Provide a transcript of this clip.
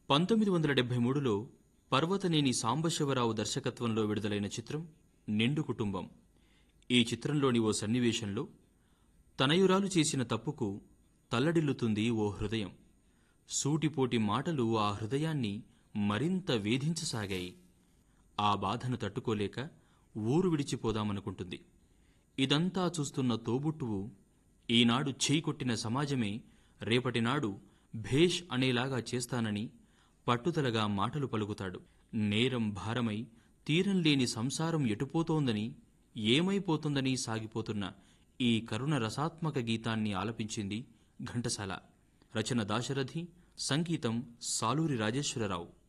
పంతొమ్మిది వందల డెబ్బై మూడులో పర్వతనేని సాంబశివరావు దర్శకత్వంలో విడుదలైన చిత్రం నిండు కుటుంబం ఈ చిత్రంలోని ఓ సన్నివేశంలో తనయురాలు చేసిన తప్పుకు తల్లడిల్లుతుంది ఓ హృదయం సూటిపోటి మాటలు ఆ హృదయాన్ని మరింత వేధించసాగాయి ఆ బాధను తట్టుకోలేక ఊరు విడిచిపోదామనుకుంటుంది ఇదంతా చూస్తున్న తోబుట్టువు ఈనాడు చేయి కొట్టిన సమాజమే రేపటినాడు భేష్ అనేలాగా చేస్తానని పట్టుదలగా మాటలు పలుకుతాడు నేరం భారమై తీరం లేని సంసారం ఎటుపోతోందని ఏమైపోతుందని సాగిపోతున్న ఈ కరుణ రసాత్మక గీతాన్ని ఆలపించింది ఘంటసాల రచన దాశరథి సంగీతం సాలూరి రాజేశ్వరరావు